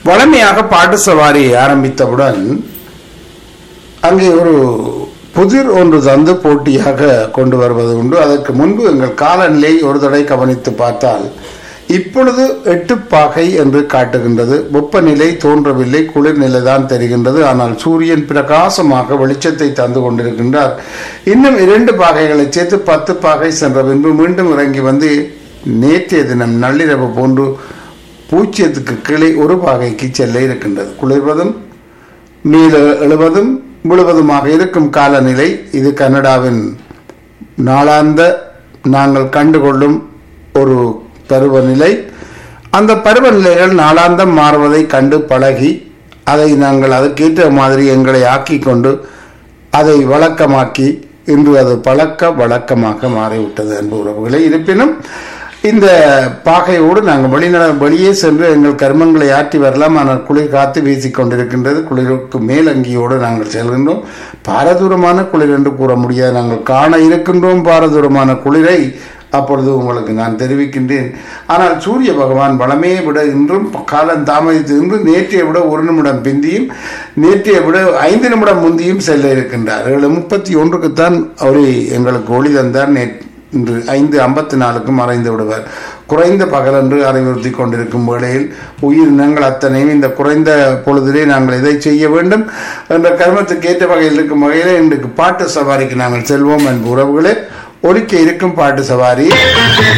வழமையாக பாட்டு சவாரி ஆரம்பித்தவுடன் அங்கே ஒரு புதிர் ஒன்று தந்து போட்டியாக கொண்டு வருவது உண்டு அதற்கு முன்பு எங்கள் காலநிலை ஒரு தடவை கவனித்து பார்த்தால் இப்பொழுது எட்டு பாகை என்று காட்டுகின்றது வெப்பநிலை தோன்றவில்லை குளிர்நிலை தான் தெரிகின்றது ஆனால் சூரியன் பிரகாசமாக வெளிச்சத்தை தந்து கொண்டிருக்கின்றார் இன்னும் இரண்டு பாகைகளை சேர்த்து பத்து பாகை சென்ற பின்பு மீண்டும் இறங்கி வந்து நேற்றைய தினம் நள்ளிரவு போன்று பூஜ்ஜியத்துக்கு கீழே ஒரு பாகைக்கு செல்ல இருக்கின்றது குளிர்வதும் நீல எழுவதும் விழுவதுமாக இருக்கும் காலநிலை இது கனடாவின் நாளாந்த நாங்கள் கண்டுகொள்ளும் ஒரு பருவநிலை அந்த பருவநிலைகள் நாளாந்தம் மாறுவதை கண்டு பழகி அதை நாங்கள் அதற்கேற்ற மாதிரி எங்களை ஆக்கி கொண்டு அதை வழக்கமாக்கி இன்று அது பழக்க வழக்கமாக மாறிவிட்டது அன்பு உறவுகளை இருப்பினும் இந்த பாகையோடு நாங்கள் வெளிநட வெளியே சென்று எங்கள் கர்மங்களை ஆற்றி வரலாம் ஆனால் குளிர் காத்து வீசிக் கொண்டிருக்கின்றது குளிருக்கு மேலங்கியோடு நாங்கள் செல்கின்றோம் பாரதூரமான குளிர் என்று கூற முடியாது நாங்கள் காண இருக்கின்றோம் பாரதூரமான குளிரை அப்பொழுது உங்களுக்கு நான் தெரிவிக்கின்றேன் ஆனால் சூரிய பகவான் வளமையை விட இன்றும் காலம் தாமதித்து இன்று நேற்றைய விட ஒரு நிமிடம் பிந்தியும் நேற்றைய விட ஐந்து நிமிடம் முந்தியும் செல்ல இருக்கின்றார் ஏழு முப்பத்தி ஒன்றுக்குத்தான் அவரை எங்களுக்கு ஒளி தந்தார் நேற்று இன்று ஐந்து ஐம்பத்தி நாலுக்கு மறைந்து விடுவார் குறைந்த பகல் என்று அறிவுறுத்தி கொண்டிருக்கும் வேளையில் உயிரினங்கள் அத்தனையும் இந்த குறைந்த பொழுதிலே நாங்கள் இதை செய்ய வேண்டும் என்ற கர்மத்துக்கு ஏற்ற வகையில் இருக்கும் வகையில் இன்றைக்கு பாட்டு சவாரிக்கு நாங்கள் செல்வோம் என்பு உறவுகளே ஒலிக்க இருக்கும் பாட்டு சவாரி